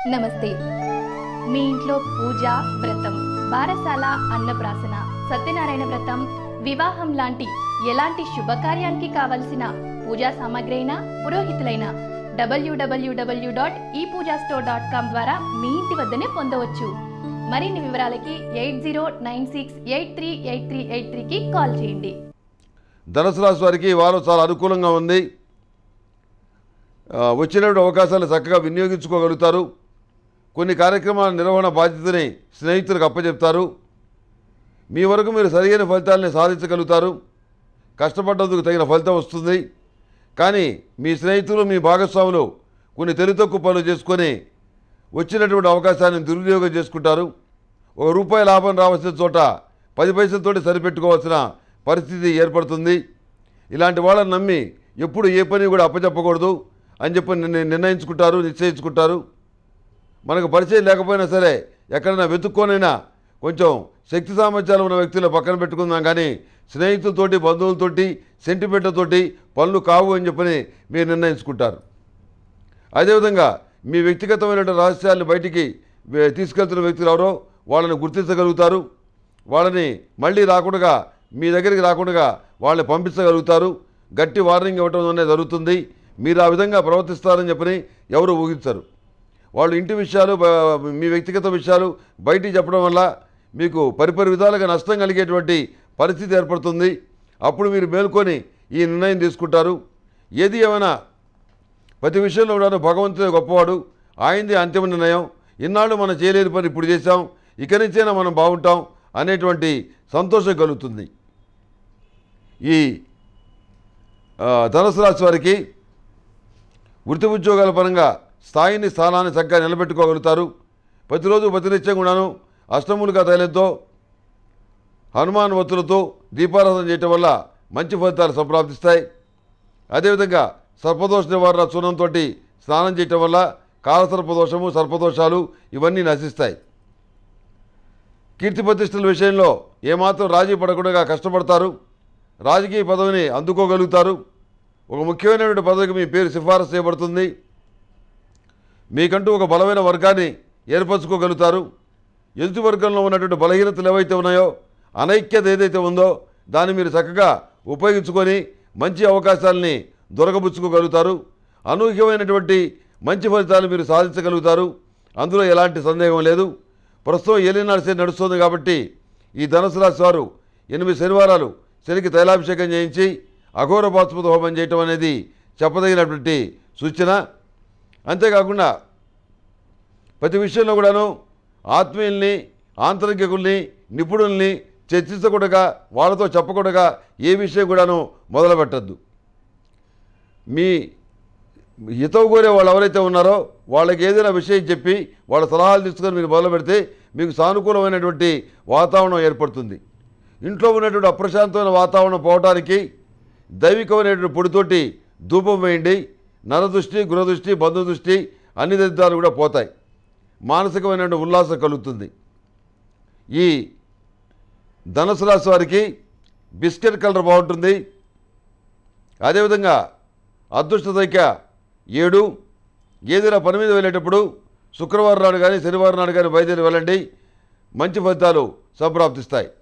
నమస్తే మీ ఇంట్లో పూజ వ్రతం బారసాల అన్నప్రాసన సత్యనారాయణ వ్రతం వివాహం లాంటి ఎలాంటి శుభకార్యానికి కావలసిన పూజా సామాగ్రి అయినా పురోహితులైన డబ్ల్యూడబ్ల్యూడబ్ల్యూ డాట్ ఈ పూజా స్టోర్ డాట్ కామ్ ద్వారా మీ ఇంటి వద్దనే పొందవచ్చు మరిన్ని వివరాలకి eight zero nine six eight three eight three eight త్రీకి కాల్ చేయండి ధనుసు రాశి వారికి ఈ వారం చాలా అనుకూలంగా ఉంది ఆ, వచ్చినటువంటి అవకాశాలు చక్కగా వినియోగించుకోగలుగుతారు కొన్ని కార్యక్రమాల నిర్వహణ బాధ్యతని స్నేహితులకు అప్పచెప్తారు మీ వరకు మీరు సరైన ఫలితాలని సాధించగలుగుతారు కష్టపడ్డందుకు తగిన ఫలితం వస్తుంది కానీ మీ స్నేహితులు మీ భాగస్వాములు కొన్ని తెలితక్కువ పనులు చేసుకొని వచ్చినటువంటి అవకాశాన్ని దుర్వినియోగం చేసుకుంటారు ఒక రూపాయి లాభం రావాల్సిన చోట పది పైసలతోటి సరిపెట్టుకోవాల్సిన పరిస్థితి ఏర్పడుతుంది ఇలాంటి వాళ్ళని నమ్మి ఎప్పుడు ఏ పని కూడా అప్పచెప్పకూడదు అని చెప్పి నిర్ణ- నిర్ణయించుకుంటారు నిశ్చయించుకుంటారు మనకు పరిచయం లేకపోయినా సరే ఎక్కడైనా వెతుక్కోనైనా కొంచెం శక్తి సామర్థ్యాలు ఉన్న వ్యక్తులు పక్కన పెట్టుకుందాం కానీ స్నేహితులతోటి బంధువులతోటి సెంటిమెంట్లతోటి పనులు కావు అని చెప్పని మీరు నిర్ణయించుకుంటారు అదేవిధంగా మీ వ్యక్తిగతమైన రహస్యాలను బయటికి వే- తీసుకెళ్తున్న వ్యక్తులు ఎవరో వాళ్ళని గుర్తించగలుగుతారు వాళ్ళని మళ్ళీ రాకుండా మీ దగ్గరికి రాకుండా వాళ్ళని పంపించగలుగుతారు గట్టి వార్నింగ్ ఇవ్వటం అనేది జరుగుతుంది మీరు ఆ విధంగా ప్రవర్తిస్తారని చెప్పని ఎవరు ఊహించరు వాళ్ళు ఇంటి విషయాలు బ- మీ వ్యక్తిగత విషయాలు బయటికి చెప్పడం వల్ల మీకు పరిపరి విధాలుగా నష్టం కలిగేటువంటి పరిస్థితి ఏర్పడుతుంది అప్పుడు మీరు మేల్కొని ఈ నిర్ణయం తీసుకుంటారు ఏది ఏమైనా ప్రతి విషయంలో కూడా భగవంతుడే గొప్పవాడు ఆయనది అంతిమ నిర్ణయం ఇన్నాళ్ళు మనం చేయలేని పని ఇప్పుడు చేశాం ఇక నుంచైనా మనం బాగుంటాం అనేటువంటి సంతోషం కలుగుతుంది ఈ ఆ, ధనుసు రాశి వారికి వృత్తి ఉద్యోగాల పరంగా స్థాయిని స్థానాన్ని చక్కగా నిలబెట్టుకోగలుగుతారు ప్రతిరోజు ప్రతినిత్యం కూడాను అష్టములుగా తైలంతో హనుమాన్ వత్తులతో దీపారాధన చేయటం వల్ల మంచి ఫలితాలు సంప్రాప్తిస్తాయి అదేవిధంగా సర్పదోష నివారణ చూర్ణంతో స్నానం చేయటం వల్ల కాలసర్పదోషము సర్పదోషాలు ఇవన్నీ నశిస్తాయి కీర్తి ప్రతిష్టల విషయంలో ఏమాత్రం రాజీ పడకుండా కష్టపడతారు రాజకీయ పదవిని అందుకోగలుగుతారు ఒక ముఖ్యమైనటువంటి పదవికి మీ పేరు సిఫారసు చేయబడుతుంది మీకంటూ ఒక బలమైన వర్గాన్ని ఏర్పరచుకోగలుగుతారు ఎదుటి వర్గంలో ఉన్నటువంటి బలహీనతలు ఏవైతే ఉన్నాయో అనైక్యత ఏదైతే ఉందో దాన్ని మీరు చక్కగా ఉపయోగించుకొని మంచి అవకాశాలని దొరకబుచ్చుకోగలుగుతారు అనూహ్యమైనటువంటి మంచి ఫలితాలు మీరు సాధించగలుగుతారు అందులో ఎలాంటి సందేహం లేదు ప్రస్తుతం ఏలినాడు శని నడుస్తుంది కాబట్టి ఈ ధనుసు రాశి వారు ఎనిమిది శనివారాలు శనికి తైలాభిషేకం చేయించి అఘోర పాత్మత హోమం చేయటం అనేది చెప్పదగినటువంటి సూచన అంతేకాకుండా ప్రతి విషయంలో కూడాను ఆత్మీయుల్ని ఆంతరికుల్ని నిపుణుల్ని చర్చించకూడగా వాళ్ళతో చెప్పకూడగా ఏ విషయం కూడాను మొదలుపెట్టద్దు మీ హితవు కోరే వాళ్ళు ఎవరైతే ఉన్నారో వాళ్ళకి ఏదైనా విషయం చెప్పి వాళ్ళ సలహాలు తీసుకొని మీరు మొదలు పెడితే మీకు సానుకూలమైనటువంటి వాతావరణం ఏర్పడుతుంది ఇంట్లో ఉన్నటువంటి అప్రశాంతమైన వాతావరణం పోవటానికి దైవికమైనటువంటి పొడితోటి ధూపం వేయండి నరదృష్టి గృహదృష్టి బంధుదృష్టి అన్ని దరిద్రాలు కూడా పోతాయి మానసికమైనటువంటి ఉల్లాసం కలుగుతుంది ఈ ధనుసు రాశి వారికి బిస్కెట్ కలర్ బాగుంటుంది అదేవిధంగా అదృష్ట సంఖ్య ఏడు ఏదైనా పని మీద వెళ్ళేటప్పుడు శుక్రవారం నాడు కానీ శనివారం నాడు కానీ బయలుదేరి వెళ్ళండి మంచి ఫలితాలు సంప్రాప్తిస్తాయి